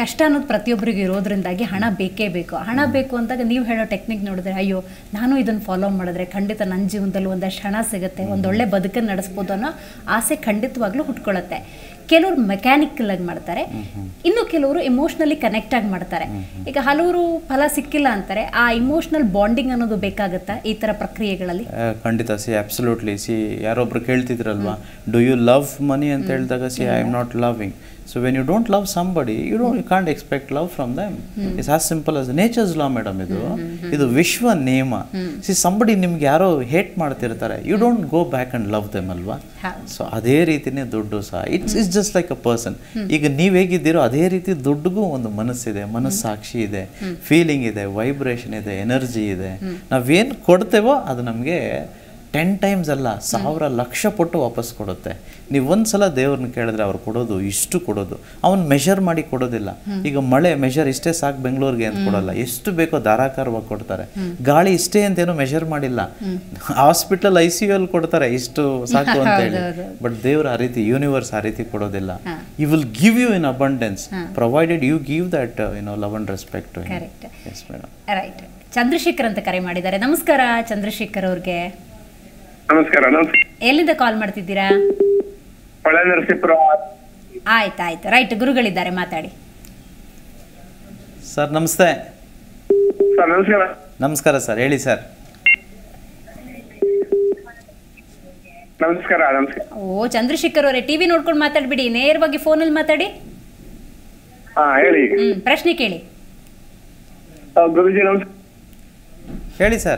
ಕಷ್ಟ ಅನ್ನೋದು ಪ್ರತಿಯೊಬ್ಬರಿಗೂ ಇರೋದ್ರಿಂದಾಗಿ ಹಣ ಬೇಕೇ ಬೇಕು ಹಣ ಬೇಕು ಅಂದಾಗ ನೀವು ಹೇಳೋ ಟೆಕ್ನಿಕ್ ನೋಡಿದ್ರೆ ಅಯ್ಯೋ ನಾನು ಇದನ್ನು ಫಾಲೋ ಮಾಡಿದ್ರೆ ಖಂಡಿತ ನನ್ನ ಜೀವನದಲ್ಲಿ ಒಂದಷ್ಟು ಹಣ ಸಿಗುತ್ತೆ ಒಂದೊಳ್ಳೆ ಬದುಕನ್ನು ನಡೆಸ್ಬೋದು ಅನ್ನೋ ಆಸೆ ಖಂಡಿತವಾಗ್ಲೂ ಹುಟ್ಕೊಳ್ಳುತ್ತೆ ಕೆಲವರು ಮೆಕ್ಯಾನಿಕಲ್ ಆಗಿ ಮಾಡ್ತಾರೆ ಇನ್ನು ಕೆಲವರು ಇಮೋಷ್ನಲಿ ಕನೆಕ್ಟ್ ಆಗಿ ಮಾಡ್ತಾರೆ ಈಗ ಹಲವರು ಫಲ ಸಿಕ್ಕಿಲ್ಲ ಅಂತಾರೆ ಆ ಇಮೋಷನಲ್ ಬಾಂಡಿಂಗ್ ಅನ್ನೋದು ಬೇಕಾಗುತ್ತಾ ಈ ತರ ಪ್ರಕ್ರಿಯೆಗಳಲ್ಲಿ ಆ, ಖಂಡಿತ ಸಿ ಅಬ್ಸಲ್ಯೂಟ್ಲಿ ಸಿ ಯಾರೊಬ್ರು ಕೇಳ್ತಿದ್ರಲ್ವಾ ಡು ಯು ಲವ್ ಮನಿ ಅಂತ ಹೇಳಿದಾಗ see I am not loving so when you don't love somebody you don't you can't expect love from them it's as simple as nature's law madam ಇದು ಇದು ವಿಶ್ವ ನಿಯಮ C somebody ನಿಮ್ಗೆ ಯಾರೋ hate ಮಾಡ್ತಿರ್ತಾರೆ you don't go back and love them ಅಲ್ವಾ ಹೌದು. So ಅದೇ ರೀತಿನೇ ದುಡ್ಡು ಸಹ it's it's just like a person ಈಗ ನೀವು ಹೇಗಿದ್ದೀರೋ ಅದೇ ರೀತಿ ದುಡ್ಡುಗೂ ಒಂದು ಮನಸ್ಸಿದೆ ಮನಸ್ಸಾಕ್ಷಿ ಇದೆ ಫೀಲಿಂಗ್ ಇದೆ ವೈಬ್ರೇಷನ್ ಇದೆ ಎನರ್ಜಿ ಇದೆ ನಾವೇನು ಕೊಡ್ತೇವೋ ಅದು ನಮಗೆ ಟೆನ್ ಟೈಮ್ಸ್ ಅಲ್ಲ ಸಾವಿರ ಲಕ್ಷ ಪಟ್ಟು ವಾಪಸ್ ಕೊಡುತ್ತೆ ನೀವು ಒಂದ್ಸಲ ದೇವ್ರನ್ನ ಕೇಳಿದ್ರೆ ಅವ್ರು ಕೊಡೋದು ಇಷ್ಟು ಕೊಡೋದು ಅವನು ಮೆಷರ್ ಮಾಡಿ ಕೊಡೋದಿಲ್ಲ ಈಗ ಮಳೆ ಮೆಷರ್ ಇಷ್ಟೇ ಸಾಕು ಬೆಂಗಳೂರಿಗೆ ಅಂತ ಕೊಡಲ್ಲ ಎಷ್ಟು ಬೇಕೋ ಧಾರಾಕಾರವಾಗಿ ಕೊಡ್ತಾರೆ ಗಾಳಿ ಇಷ್ಟೇ ಅಂತೇನೋ ಮೆಷರ್ ಮಾಡಿಲ್ಲ ಹಾಸ್ಪಿಟಲ್ ಐ ಸಿ ಯು ಅಲ್ಲಿ ಕೊಡ್ತಾರೆ ಇಷ್ಟು ಸಾಕು ಅಂತ ಹೇಳಿ ಬಟ್ ದೇವ್ರ ಆ ರೀತಿ ಯೂನಿವರ್ಸ್ ಆ ರೀತಿ ಕೊಡೋದಿಲ್ಲ you will give you in abundance provided you give that you know love and respect Correct. Yes madam right Chandrashekar ಅಂತ ಕರೆ ಮಾಡಿದ್ದಾರೆ ನಮಸ್ಕಾರ ಚಂದ್ರಶೇಖರ್ ಅವ್ರಿಗೆ ನಮಸ್ಕಾರ ನಮಸ್ಕಾರ ಎಲ್ಲಿಂದ ಕಾಲ್ ಮಾಡ್ತಿದ್ದೀರಾ ಹೊಳೆ ನರಸೀಪುರ ಆಯ್ತು ಆಯ್ತು ರೈಟ್ ಗುರುಗಳಿದ್ದಾರೆ ಮಾತಾಡಿ ಸರ್ ನಮಸ್ತೆ ಸರ್ ನಮಸ್ಕಾರ ನಮಸ್ಕಾರ ಸರ್ ಹೇಳಿ ಸರ್ ನಮಸ್ಕಾರ ನಮಸ್ಕಾರ ಓ ಚಂದ್ರಶೇಖರ್ ಅವರೇ ಟಿವಿ ನೋಡ್ಕೊಂಡು ಮಾತಾಡ್ಬಿಡಿ ನೇರವಾಗಿ ಫೋನಲ್ಲಿ ಮಾತಾಡಿ ಹಾ ಹೇಳಿ ಹ್ಮ್ ಪ್ರಶ್ನೆ ಕೇಳಿ ಆ, ಗುರುಜಿ ನಮಸ್ಕಾರ ಹೇಳಿ ಸರ್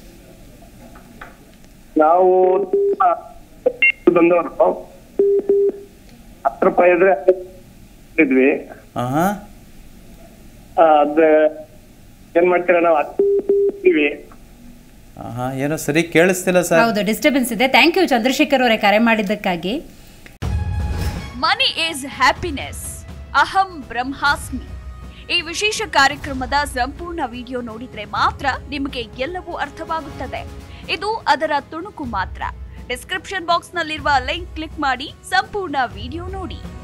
ನಾವು ಆ, ಬಂದವರು ಹತ್ತು ರೂಪಾಯಿ ಇದ್ರೆ ಇದ್ವಿ ಹಾಂ ಆ, ಅದ ಏನ್ ಮಾಡ್ತೀರಾ ನಾವು ಹತ್ತೀವಿ ಹಾಂ ಏನೋ ಸರಿ ಕೇಳಿಸ್ತಿಲ್ಲ ಸರ್ ಹೌದು ಡಿಸ್ಟರ್ಬೆನ್ಸ್ ಇದೆ ಥ್ಯಾಂಕ್ ಯು ಚಂದ್ರಶೇಖರ್ ಅವರೇ ಕರೆ ಮಾಡಿದ್ದಕ್ಕಾಗಿ ಮನಿ ಈಸ್ ಹ್ಯಾಪಿನೆಸ್ ಅಹಂ ಬ್ರಹ್ಮಾಸ್ಮಿ ಈ ವಿಶೇಷ ಕಾರ್ಯಕ್ರಮದ ಸಂಪೂರ್ಣ ವಿಡಿಯೋ ನೋಡಿದ್ರೆ ಮಾತ್ರ ನಿಮಗೆ ಎಲ್ಲವೂ ಅರ್ಥವಾಗುತ್ತದೆ ಇದು ಅದರ ತುಣುಕು ಮಾತ್ರ ಡಿಸ್ಕ್ರಿಪ್ಷನ್ ಬಾಕ್ಸ್ನಲ್ಲಿರುವ ಲಿಂಕ್ ಕ್ಲಿಕ್ ಮಾಡಿ ಸಂಪೂರ್ಣ ವಿಡಿಯೋ ನೋಡಿ